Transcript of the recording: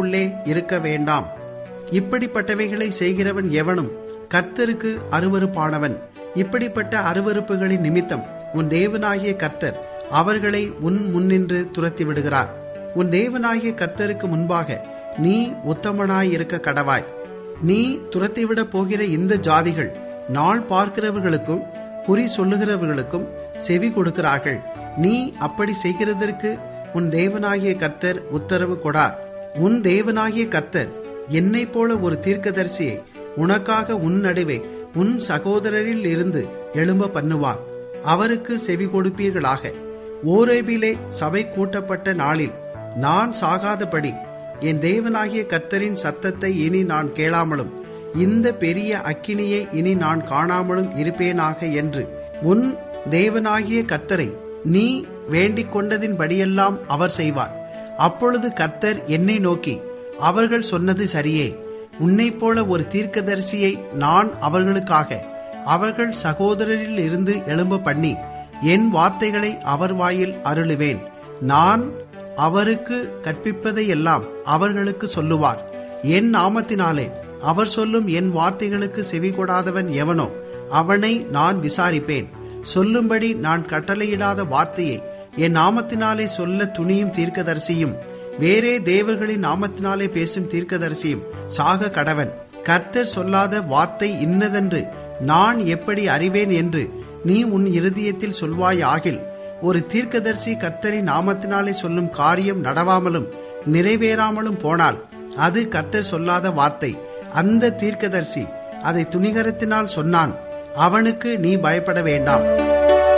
உள்ளே இருக்க வேண்டாம் இப்படிப்பட்டவைகளை செய்கிறவன் எவனும் கர்த்தருக்கு அருவருப்பானவன் இப்படிப்பட்ட அருவருப்புகளின் நிமித்தம் உன் தேவனாகிய கர்த்தர் அவர்களை உன் முன்னின்று துரத்தி விடுகிறார் உன் தேவனாகிய கர்த்தருக்கு முன்பாக நீ உத்தமனாய் இருக்க கடவாய் நீ துரத்திவிடப் போகிற இந்த ஜாதிகள் நாள் பார்க்கிறவர்களுக்கும் குறி சொல்லுகிறவர்களுக்கும் செவி கொடுக்கிறார்கள் நீ அப்படி செய்கிறதற்கு உன் தேவனாகிய கர்த்தர் உத்தரவு கொடார் உன் தேவனாகிய கர்த்தர் என்னைப் போல ஒரு தீர்க்கதரிசியை உனக்காக உன் நடுவே உன் சகோதரரில் இருந்து எழும்ப பண்ணுவார் அவருக்கு செவி கொடுப்பீர்களாக ஓரேபிலே சபை கூட்டப்பட்ட நாளில் நான் சாகாதபடி என் தேவனாகிய கர்த்தரின் சத்தத்தை இனி நான் கேளாமலும் இந்த பெரிய அக்கினியை இனி நான் காணாமலும் இருப்பேனாக என்று உன் தேவனாகிய கர்த்தரை நீ வேண்டிக் கொண்டதின்படியெல்லாம் அவர் செய்வார் அப்பொழுது கர்த்தர் என்னை நோக்கி அவர்கள் சொன்னது சரியே உன்னைப் போல ஒரு தீர்க்கதரிசியை நான் அவர்களுக்காக அவர்கள் சகோதரரில் இருந்து எழும்ப பண்ணி என் வார்த்தைகளை அவர் வாயில் அருளுவேன் நான் அவருக்கு கற்பிப்பதையெல்லாம் அவர்களுக்கு சொல்லுவார் என் நாமத்தினாலே அவர் சொல்லும் என் வார்த்தைகளுக்கு செவி கொடாதவன் எவனோ அவனை நான் விசாரிப்பேன் சொல்லும்படி நான் கட்டளையிடாத வார்த்தையை என் நாமத்தினாலே சொல்ல துணியும் தீர்க்கதரிசியும் வேறே தேவர்களின் நாமத்தினாலே பேசும் தீர்க்கதரிசியும் சாக கடவன் கர்த்தர் சொல்லாத வார்த்தை இன்னதென்று நான் எப்படி அறிவேன் என்று நீ உன் இருதயத்தில் சொல்வாய் ஆகில் ஒரு தீர்க்கதரிசி கர்த்தரின் நாமத்தினாலே சொல்லும் காரியம் நடவாமலும் நிறைவேறாமலும் போனால் அது கர்த்தர் சொல்லாத வார்த்தை அந்த தீர்க்கதரிசி அதை துணிகரத்தினால் சொன்னான் அவனுக்கு நீ பயப்பட வேண்டாம்